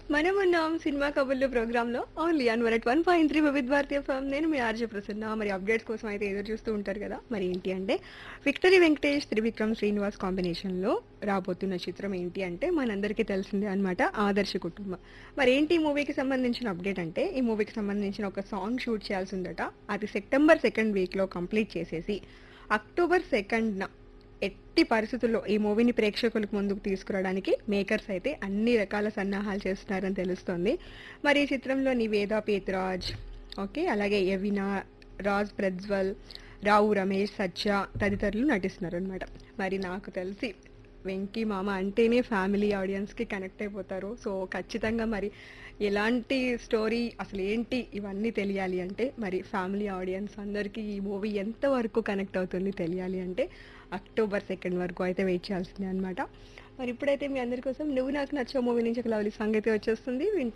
మనమున్నాం సినిమా కబుర్లు ప్రోగ్రామ్ లో only on one one point three Vividh Bharati form నేను మీ ఆర్జే ప్రసన్న మరి అప్డేట్స్ కోసం అయితే ఎదురు చూస్తూ ఉంటారు కదా మరి ఏంటి అంటే విక్టరీ వెంకటేష్ త్రివిక్రమ్ శ్రీనివాస్ కాంబినేషన్ లో రాబోతున్న చిత్రం ఏంటి అంటే మనందరికీ తెలిసిందే అన్నమాట ఆదర్శ కుటుంబం మరి ఏంటి ఈ మూవీకి సంబంధించిన అప్డేట్ అంటే ఈ మూవీకి సంబంధించిన ఒక సాంగ్ షూట్ చేయాల్సి ఉందట అది సెప్టెంబర్ సెకండ్ వీక్ లో కంప్లీట్ చేసేసి అక్టోబర్ సెకండ్ ఎట్టి పరిస్థితుల్లో ఈ మూవీని ప్రేక్షకులకు ముందుకు తీసుకురావడానికి మేకర్స్ అయితే అన్ని రకాల సన్నాహాలు చేస్తున్నారని తెలుస్తోంది మరి ఈ చిత్రంలో నివేద పేతురాజ్ ఓకే అలాగే యవినా రాజ్ ప్రజ్వల్ రావు రమేష్ సత్య తదితరులు నటిస్తున్నారు అనమాట మరి నాకు తెలిసి వెంకీ మామ అంటేనే ఫ్యామిలీ ఆడియన్స్కి కనెక్ట్ అయిపోతారు సో ఖచ్చితంగా మరి ఎలాంటి స్టోరీ అసలు ఏంటి ఇవన్నీ తెలియాలి అంటే మరి ఫ్యామిలీ ఆడియన్స్ అందరికీ ఈ మూవీ ఎంతవరకు కనెక్ట్ అవుతుంది తెలియాలి అంటే అక్టోబర్ సెకండ్ వరకు అయితే వెయిట్ చేయాల్సిందే అనమాట మరి ఇప్పుడైతే మీ అందరి కోసం నువ్వు నాకు నచ్చే మూవీ నుంచి ఒక లవ్లీ సాంగ్ అయితే వచ్చేస్తుంది వింటూ